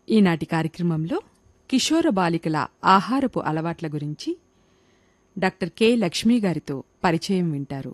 ఈనాటి కార్యక్రమంలో కిషోర బాలికల ఆహారపు అలవాట్ల గురించి డాక్టర్ కె లక్ష్మీ గారితో పరిచయం వింటారు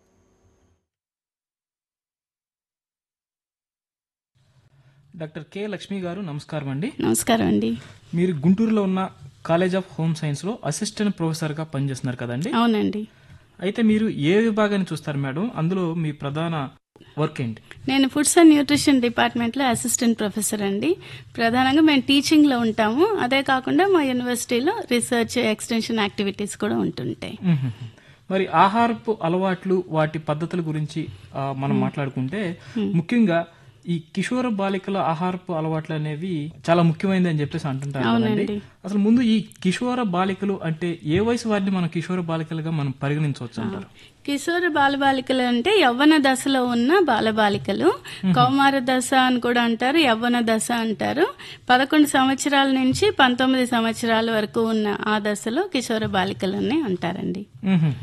డాక్టర్ కె లక్ష్మి గారు నమస్కారం అండి నమస్కారం అండి మీరు గుంటూరులో ఉన్న కాలేజ్ ఆఫ్ హోమ్ సైన్స్లో అసిస్టెంట్ ప్రొఫెసర్గా పనిచేస్తున్నారు కదండి అవునండి అయితే మీరు ఏ విభాగాన్ని చూస్తారు మేడం అందులో మీ ప్రధాన వర్క్ ఏంటి నేను ఫుడ్స్ అండ్ న్యూట్రిషన్ డిపార్ట్మెంట్లో అసిస్టెంట్ ప్రొఫెసర్ అండి ప్రధానంగా మేము టీచింగ్లో ఉంటాము అదే కాకుండా మా యూనివర్సిటీలో రీసెర్చ్ ఎక్స్టెన్షన్ యాక్టివిటీస్ కూడా ఉంటుంటాయి మ్మ్. మరి ఆహారపు అలవాట్లు వాటి పద్ధతుల గురించి ఆ, మనం మాట్లాడుకుంటే ముఖ్యంగా ఈ కిషోర బాలికల ఆహారపు అలవాట్లు అనేవి చాలా ముఖ్యమైనది అని చెప్పేసి అంటుంటారు కదండి అవునండి. అసలు ముందు ఈ కిషోర బాలికలు అంటే ఏ వయసు వారిని మనం కిషోర బాలికలుగా మనం పరిగణించవచ్చు అంటారు కిశోర బాలబాలికలు అంటే యవ్వన దశలో ఉన్న బాలబాలికలు కౌమార దశ అని కూడా అంటారు యవ్వన దశ అంటారు పదకొండు సంవత్సరాల నుంచి పంతొమ్మిది సంవత్సరాల వరకు ఉన్న ఆ దశలో కిశోర బాలికలని అంటారండి మ్మ్.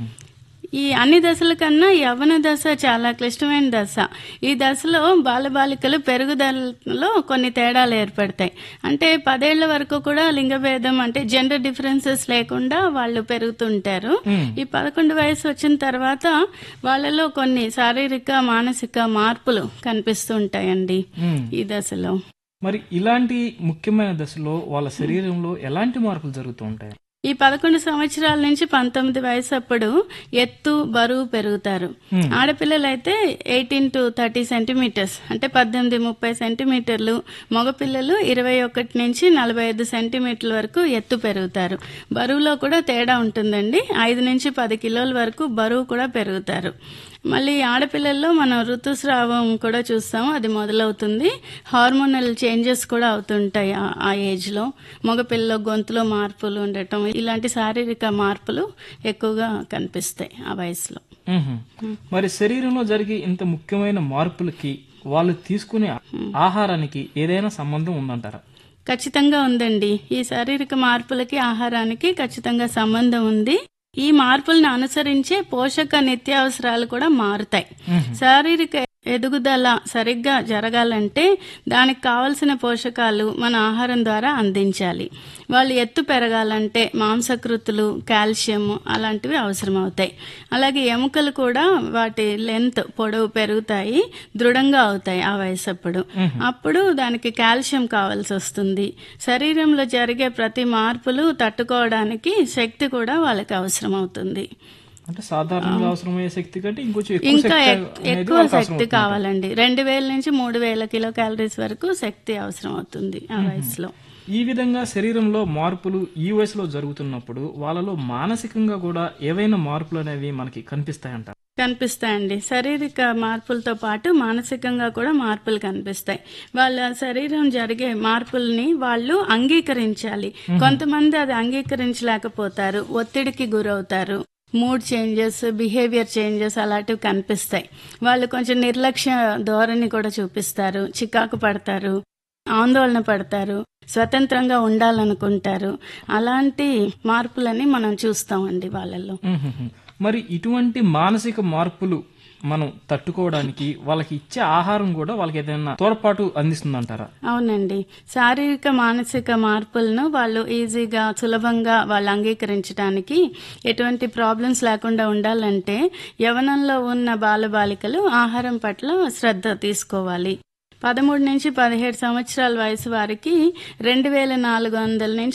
ఈ అన్ని దశల కన్నా యవ్వన దశ చాలా క్లిష్టమైన దశ ఈ దశలో బాలబాలికలు పెరుగుదలలో కొన్ని తేడాలు ఏర్పడతాయి అంటే పదేళ్ల వరకు కూడా లింగభేదం అంటే జెండర్ డిఫరెన్సెస్ లేకుండా వాళ్ళు పెరుగుతుంటారు ఈ పదకొండు వయసు వచ్చిన తర్వాత వాళ్ళలో కొన్ని శారీరక మానసిక మార్పులు కనిపిస్తుంటాయండి మ్మ్. ఈ దశలో మరి ఇలాంటి ముఖ్యమైన దశలో వాళ్ళ శరీరంలో ఎలాంటి మార్పులు జరుగుతూ ఉంటాయి ఈ పదకొండు సంవత్సరాల నుంచి పంతొమ్మిది వయసు అప్పుడు ఎత్తు బరువు పెరుగుతారు ఆడపిల్లలైతే ఎయిటీన్ టు థర్టీ సెంటీమీటర్స్ అంటే పద్దెనిమిది ముప్పై సెంటీమీటర్లు మగపిల్లలు ఇరవై ఒకటి నుంచి నలభై ఐదు సెంటీమీటర్ల వరకు ఎత్తు పెరుగుతారు బరువులో కూడా తేడా ఉంటుందండి ఐదు నుంచి పది కిలోల వరకు బరువు కూడా పెరుగుతారు మళ్ళీ ఆడపిల్లల్లో మనం ఋతుస్రావం కూడా చూస్తాము అది మొదలవుతుంది హార్మోనల్ చేంజెస్ కూడా అవుతుంటాయి ఆ- ఆ ఏజ్లో మగపిల్లలో గొంతులో మార్పులు ఉండటం ఇలాంటి శారీరక మార్పులు ఎక్కువగా కనిపిస్తాయి ఆ వయసులో మ్మ్. మరి శరీరంలో జరిగే ఇంత ముఖ్యమైన మార్పులకి వాళ్ళు తీసుకునే ఆహారానికి ఏదైనా సంబంధం ఉందంటారా ఖచ్చితంగా ఉందండి ఈ శారీరక మార్పులకి ఆహారానికి ఖచ్చితంగా సంబంధం ఉంది ఈ మార్పులను అనుసరించే పోషక నిత్యావసరాలు కూడా మారుతాయి శారీరక ఎదుగుదల సరిగ్గా జరగాలంటే దానికి కావలసిన పోషకాలు మన ఆహారం ద్వారా అందించాలి వాళ్ళు ఎత్తు పెరగాలంటే మాంసకృతులు కాల్షియం అలాంటివి అవసరమవుతాయి అలాగే ఎముకలు కూడా వాటి లెంత్ పొడవు పెరుగుతాయి దృఢంగా అవుతాయి ఆ వయసప్పుడు అప్పుడు దానికి కాల్షియం కావాల్సి వస్తుంది శరీరంలో జరిగే ప్రతి మార్పులు తట్టుకోవడానికి శక్తి కూడా వాళ్ళకి అవసరం అవుతుంది అంటే సాధారణంగా అవసరమయ్యే శక్తి కంటే ఇంకొంచెం ఎక్కువ ఇంకా శక్తి ఎక్- అనేది ఎక్కువ వాళ్ళకి అవసరం శక్తి అవుతుంది. కావాలండి రెండు వేల నుంచి మూడు వేల కిలో క్యాలరీస్ వరకు శక్తి అవసరం అవుతుంది ఆ వయసులో ఈ విధంగా శరీరంలో మార్పులు ఈ వయసులో జరుగుతున్నప్పుడు వాళ్ళలో మానసికంగా కూడా ఏవైనా మార్పులు అనేవి మనకి కనిపిస్తాయంట కనిపిస్తాయండి శారీరక మార్పులతో పాటు మానసికంగా కూడా మార్పులు కనిపిస్తాయి వాళ్ళ శరీరం జరిగే మార్పుల్ని వాళ్ళు అంగీకరించాలి కొంతమంది అది అంగీకరించలేకపోతారు ఒత్తిడికి గురవుతారు మూడ్ చేంజెస్ బిహేవియర్ చేంజెస్ అలాంటివి కనిపిస్తాయి వాళ్ళు కొంచెం నిర్లక్ష్య ధోరణి కూడా చూపిస్తారు చికాకు పడతారు ఆందోళన పడతారు స్వతంత్రంగా ఉండాలనుకుంటారు అలాంటి మార్పులని మనం చూస్తామండి వాళ్ళల్లో మ్మ్. మరి ఇటువంటి మానసిక మార్పులు మనం తట్టుకోవడానికి వాళ్ళకి ఇచ్చే ఆహారం కూడా వాళ్ళకి ఏదైనా తోడ్పాటు అందిస్తుందంటారా అవునండి శారీరక మానసిక మార్పులను వాళ్ళు ఈజీగా సులభంగా వాళ్ళు అంగీకరించడానికి ఎటువంటి ప్రాబ్లమ్స్ లేకుండా ఉండాలంటే యవనంలో ఉన్న బాలబాలికలు ఆహారం పట్ల శ్రద్ధ తీసుకోవాలి పదమూడు నుంచి పదిహేడు సంవత్సరాల వయసు వారికి రెండు వేల నాలుగు వందల నుంచి